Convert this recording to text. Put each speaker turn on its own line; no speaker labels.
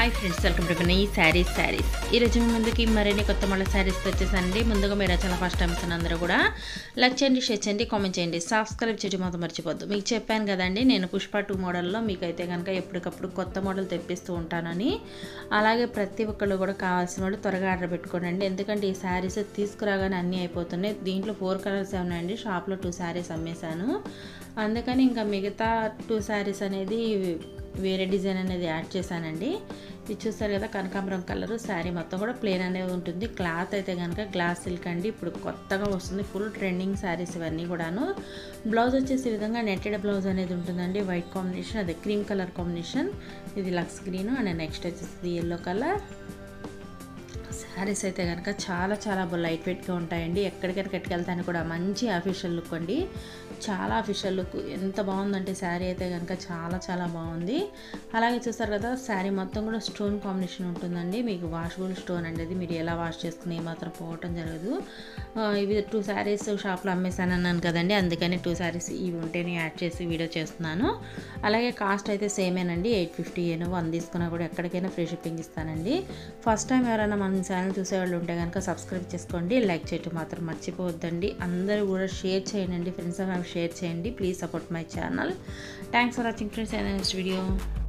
hi friends welcome to ఈ శారీస్ శారీస్ ఈరోజు మీ ముందుకి మరిన్ని కొత్త మళ్ళీ శారీస్ వచ్చేసండి ముందుగా మీరు చాలా ఫస్ట్ టైం అందరూ కూడా లైక్ చేయండి షేర్ చేయండి కామెంట్ చేయండి సబ్స్క్రైబ్ చేయడం మాత్రం మర్చిపోద్దు మీకు చెప్పాను కదండి నేను పుష్ప టూ మోడల్లో మీకు అయితే కనుక ఎప్పటికప్పుడు కొత్త మోడల్ తెప్పిస్తూ ఉంటానని అలాగే ప్రతి ఒక్కళ్ళు కూడా కావాల్సిన వాళ్ళు త్వరగా ఆర్డర్ పెట్టుకోండి ఎందుకంటే ఈ శారీస్ తీసుకురాగానే అన్నీ అయిపోతున్నాయి దీంట్లో ఫోర్ కలర్స్ ఉన్నాయండి షాప్లో టూ శారీస్ అమ్మేశాను అందుకని ఇంకా మిగతా టూ శారీస్ అనేది వేరే డిజైన్ అనేది యాడ్ చేశానండి ఇది చూస్తారు కదా కనకాంబరం కలర్ శారీ మొత్తం కూడా ప్లేన్ అనేది ఉంటుంది క్లాత్ అయితే కనుక గ్లాస్ సిల్క్ అండి ఇప్పుడు కొత్తగా వస్తుంది ఫుల్ ట్రెండింగ్ శారీస్ ఇవన్నీ కూడాను బ్లౌజ్ వచ్చేసి ఈ విధంగా నెట్టెడ్ బ్లౌజ్ అనేది ఉంటుందండి వైట్ కాంబినేషన్ అదే క్రీమ్ కలర్ కాంబినేషన్ ఇది లక్స్ గ్రీన్ అండ్ నెక్స్ట్ వచ్చేసి ఎల్లో కలర్ శారీస్ అయితే కనుక చాలా చాలా లైట్ వెయిట్గా ఉంటాయండి ఎక్కడికైనా కట్టుకెళ్తాను కూడా మంచి అఫీషియల్ లుక్ అండి చాలా అఫీషియల్ లుక్ ఎంత బాగుందంటే శారీ అయితే కనుక చాలా చాలా బాగుంది అలాగే చూస్తారు కదా శారీ మొత్తం కూడా స్టోన్ కాంబినేషన్ ఉంటుందండి మీకు వాషబుల్ స్టోన్ అండి అది మీరు ఎలా వాష్ చేసుకుని ఏమాత్రం పోవటం జరగదు ఇవి టూ శారీస్ షాప్లో అమ్మేసాను అన్నాను కదండి అందుకని టూ శారీస్ ఇవి ఉంటేనే యాడ్ చేసి వీడియో చేస్తున్నాను అలాగే కాస్ట్ అయితే సేమేనండి ఎయిట్ ఫిఫ్టీ ఏనో వన్ తీసుకున్నా కూడా ఎక్కడికైనా ఫ్రీ షిప్పింగ్ ఇస్తానండి ఫస్ట్ టైం ఎవరైనా మన ఛానల్ చూసేవాళ్ళు ఉంటే కనుక సబ్స్క్రైబ్ చేసుకోండి లైక్ చేయటం మాత్రం మర్చిపోవద్దండి అందరూ కూడా షేర్ చేయండి ఫ్రెండ్స్ షేర్ చేయండి please support my channel thanks for watching friends next video